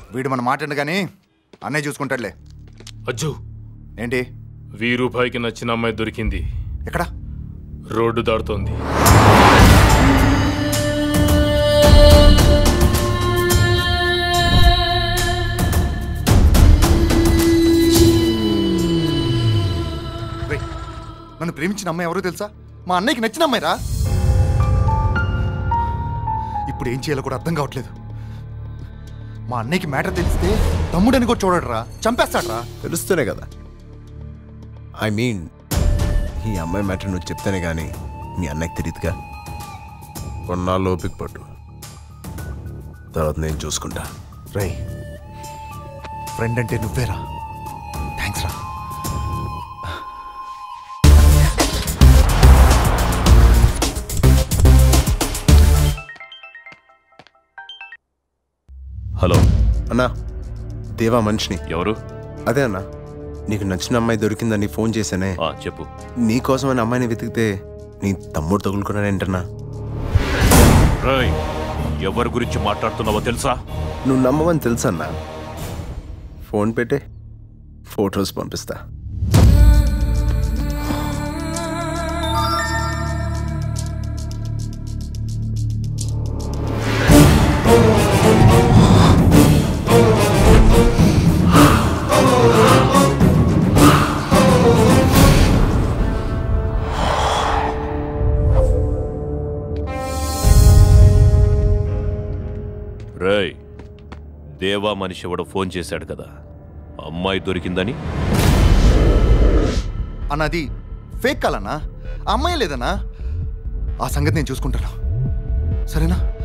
వీడు మన మాట కానీ అన్నయ్య చూసుకుంటాడులే అజ్జు ఏంటి వెయ్యి రూపాయికి నచ్చిన అమ్మాయి దొరికింది ఎక్కడ రోడ్డు దాడుతోంది రేయ్, నన్ను ప్రేమించిన అమ్మాయి ఎవరో తెలుసా మా అన్నయ్యకి నచ్చిన అమ్మాయిరా ఇప్పుడు ఏం చేయాలో కూడా అర్థం కావట్లేదు మా అన్నయ్యకి మ్యాటర్ తెలిస్తే తమ్ముడని కూడా చూడడరా చంపేస్తాడరా తెలుస్తూనే కదా ఐ మీన్ ఈ అమ్మాయి మ్యాటర్ నువ్వు చెప్తేనే కానీ మీ అన్నయ్యకి తెలియదుగా కొన్నాళ్ళు ఓపిక పట్టు తర్వాత నేను చూసుకుంటా రై ఫ్రెండ్ అంటే నువ్వేరా థ్యాంక్స్ రా హలో అన్నా దేవా మనిషిని ఎవరు అదే అన్నా నీకు నచ్చిన అమ్మాయి దొరికిందని ఫోన్ చేశానే ఆ, చెప్పు నీకోసం అని అమ్మాయిని వెతికితే నీ తమ్ముడు తగులుకున్నాడంటన్నా రాయ్ ఎవరి గురించి మాట్లాడుతున్నావో తెలుసా నువ్వు నమ్మవని తెలుసన్నా ఫోన్ పెట్టే ఫొటోస్ పంపిస్తా రేయ్ దేవా మనిషి ఎవడో ఫోన్ చేశాడు కదా అమ్మాయి దొరికిందని అన్నది ఫేక్ కాలన్నా ఆ అమ్మాయి లేదన్నా ఆ సంగతి నేను చూసుకుంటాను సరేనా